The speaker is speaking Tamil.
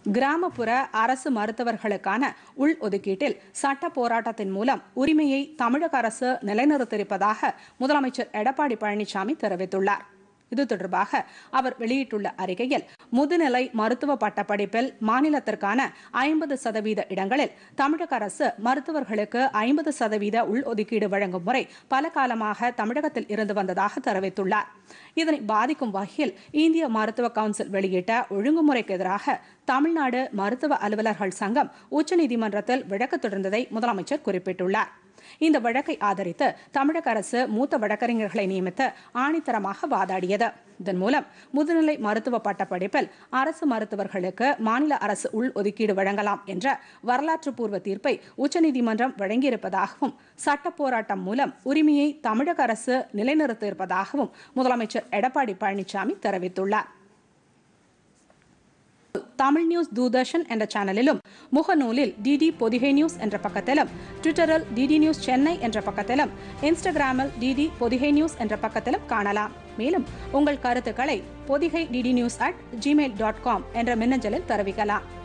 கிராமப்புற அரசு மருத்துவர்களுக்கான உள் ஒதுக்கீட்டில் சட்ட போராட்டத்தின் மூலம் உரிமையை தமிழக அரசு நிலைநிறுத்தியிருப்பதாக முதலமைச்சர் எடப்பாடி பழனிசாமி தெரிவித்துள்ளார் இது தொடர்பாக அவர் வெளியிட்டுள்ள அறிக்கையில் முதுநிலை மருத்துவ பட்டப்படிப்பில் மாநிலத்திற்கான ஐம்பது சதவீத இடங்களில் தமிழக அரசு மருத்துவர்களுக்கு ஐம்பது சதவீத உள்ஒதுக்கீடு வழங்கும் முறை பல காலமாக தமிழகத்தில் இருந்து வந்ததாக தெரிவித்துள்ளார் இதனை பாதிக்கும் வகையில் இந்திய மருத்துவ கவுன்சில் வெளியிட்ட ஒழுங்குமுறைக்கு எதிராக தமிழ்நாடு மருத்துவ அலுவலர்கள் சங்கம் உச்சநீதிமன்றத்தில் வழக்கு தொடர்ந்ததை முதலமைச்சர் குறிப்பிட்டுள்ளார் இந்த வழக்கை ஆதரித்து தமிழக அரசு மூத்த வழக்கறிஞர்களை நியமித்து ஆணித்தரமாக வாதாடியது இதன் மூலம் முதுநிலை மருத்துவ பட்டப்படிப்பில் அரசு மருத்துவர்களுக்கு மாநில அரசு உள் ஒதுக்கீடு வழங்கலாம் என்ற வரலாற்று பூர்வ தீர்ப்பை உச்சநீதிமன்றம் வழங்கியிருப்பதாகவும் சட்ட போராட்டம் மூலம் உரிமையை தமிழக அரசு நிலைநிறுத்தியிருப்பதாகவும் முதலமைச்சர் எடப்பாடி பழனிசாமி தெரிவித்துள்ளார் தமிழ் நியூஸ் தூர்தர்ஷன் என்ற சேனலிலும் முகநூலில் டிடி பொதிகை நியூஸ் என்ற பக்கத்திலும் ட்விட்டரில் டிடி நியூஸ் சென்னை என்ற பக்கத்திலும் இன்ஸ்டாகிராமில் டிடி பொதிகை நியூஸ் என்ற பக்கத்திலும் காணலாம் மேலும் உங்கள் கருத்துக்களை Pothigai DD news at Gmail dot com என்ற மின்னஞ்சலில் தெரிவிக்கலாம்